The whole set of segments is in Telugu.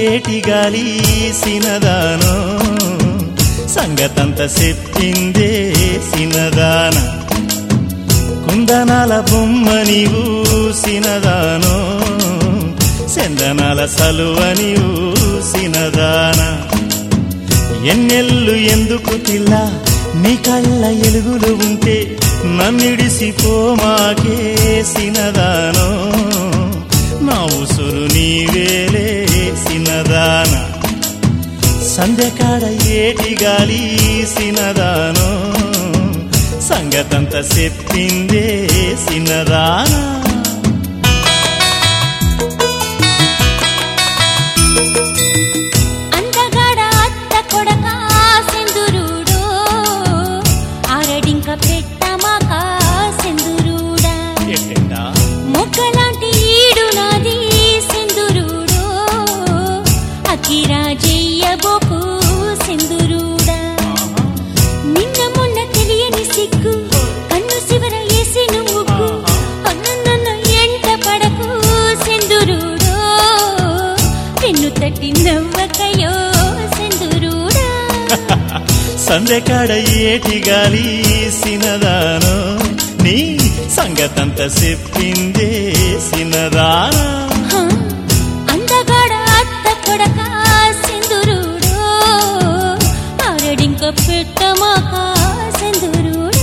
ఏటి గాలి సినదానో సంగతంత చెప్పిందే సినదాన కుందనాల బొమ్మ నీవు సినదానో చందనాల సలువ నీవు సినదాన ఎన్నెల్లు ఎందుకు పిల్ల నీ కళ్ళ ఎలుగులు ఉంటే నన్నిడిసిపోమాకే సినదానో నా ఉసురు నీవేలే సినదాన సంధ్యకాడ ఏటి గాలి సినదానో సంగతంత చెప్పిందే సినదానా అందగాడ అత్త కొడక సెందురుడో ఆరడింక పెట్టమాక సెందురుడా ఎట్టెట్టా? మొక్కలాంటి ఈడు నాది సెందురుడో అకిరా చెయ్యబోకు సెందురుడా నిన్న మొన్న తెలియని సిగ్గు కన్ను శివర వేసి నువ్వుకు అన్నన్న ఎంట పడకు సెందురుడో పెన్ను తట్టి నవ్వకయో సెందురుడా సందెకాడ ఏటి గాలి సినదానో నీ సంగతంత చెప్పిందే సినదానా హ, అందగాడ అత్త కొడక సెందురుడో ఆరడింక పెట్టమాక సెందురుడా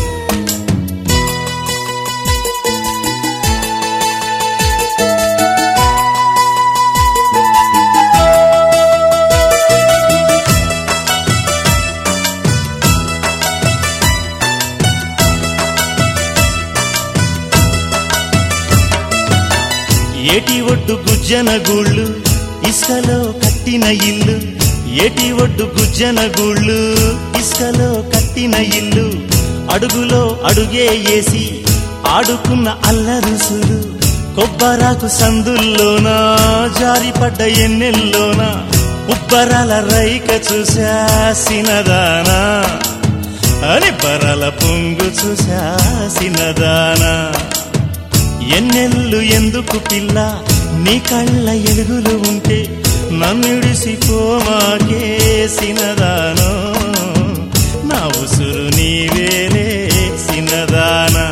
ఏటి ఒడ్డు గుజ్జన గూళ్ళు ఇసుకలో కట్టిన ఇల్లు ఏటి ఒడ్డు గుజ్జన గూళ్ళు ఇసుకలో కట్టిన ఇల్లు అడుగులో అడుగే వేసి ఆడుకున్న అల్లరుసులు కొబ్బరాకు సందుల్లోనా జారిపడ్డ ఎన్నెల్లోనా ఉబ్బరాల రైక చూసా సినదానా అని బరల పొంగు చూసా సినదానా ఎన్నెల్లు ఎందుకు పిల్ల నీ కళ్ళ ఎలుగులు ఉంటే నన్నుడిసిపోమాకే సినదానో నా ఉసురు నీవేలే సినదానా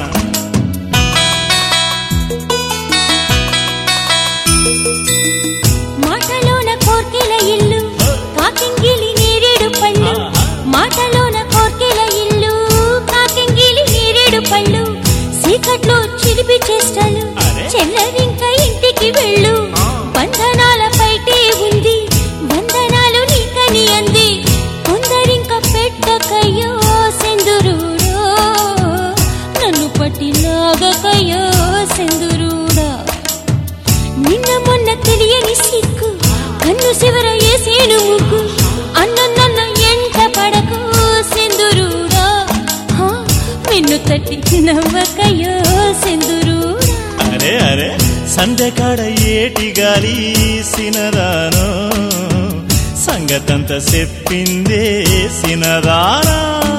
మాటలోన కోర్కెల ఇల్లు కాకింగిలి నేరేడు పళ్ళు మాటలోన కోర్కెల ఇల్లు కాకింగిలి నేరేడు పళ్ళు సీకట్లో చిలిపి చేష్టలు అరే. చెల్లరింక ఇంటికి వెళ్ళు బంధనాల పైటే ఉంది బంధనాలు నీకని అంది కొందరింక పెట్టకయ్యో సెందురుడో నన్ను పట్టి లాగకయ్యో సెందురుడా నిన్న మొన్న తెలియని సిక్కు కన్ను శివర ఏసేను ముగ్గు అన్న నన్న ఎంట పడకు సెందురుడా హా, వెన్ను తట్టి నవ్వకయో సెందురుడా అరే అరే సంధ్యకాడ ఏటి గాలి సినదానో సంగతంత చెప్పిందే సినదానా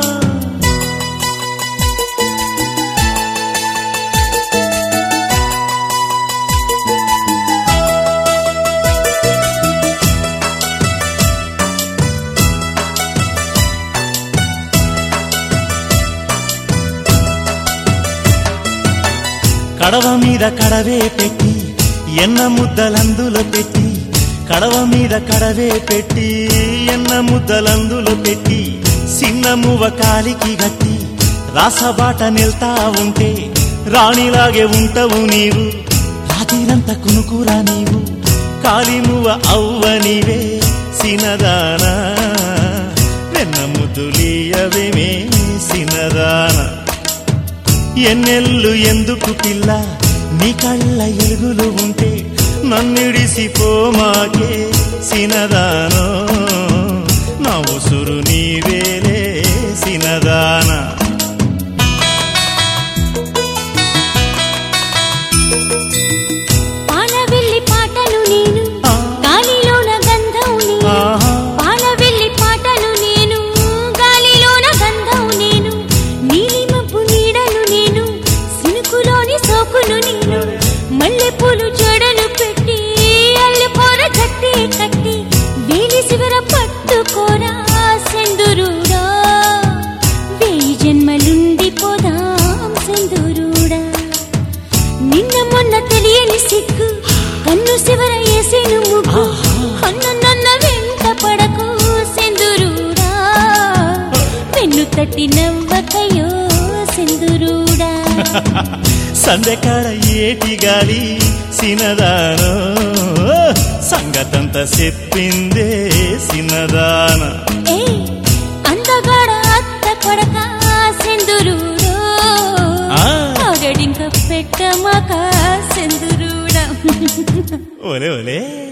కడవ మీద కడవే పెట్టి ఎన్న ముద్దలందులో పెట్టి కడవ మీద కడవే పెట్టి ఎన్న ముద్దలందులో పెట్టి సిన్నమువ కాలికి గట్టి రాసబాట నిల్తా ఉంటే రాణిలాగే ఉంటావు నీవు రాత్రిరంతా కునుకురా నీవు కాలిమువ అవ్వ నీవే సినదానా వెన్న ముద్దులీయవేమే సినదానా ఎన్నెల్లు ఎందుకు పిల్ల నీ కళ్ళ ఎలుగులు ఉంటే నన్నిడిసిపోమాకే సినదానో నా ఉసురు నీవేలే సినదానా పాలవెల్లి పాటలు నేను గాలిలోన గంధం నేను ఆహా. పాలవెల్లి పాటలు నేను గాలిలోన గంధం నేను నీలిమబ్బు నీడలు నేను సినుకులోని సోకులు నేను మల్లెపూలు జడలు పెట్టి అల్లి పొర కట్టి కట్టి నవ్వకయో సింధురుడా సందెకాడ ఏటి గాలి సినదానో సంగతంత చెప్పిందే సినదాన ఏ అందగాడ అత్త కొడక సింధురుడో ఆ. ఆగడింక పెట్టమక సింధురుడా ఒలే ఒలే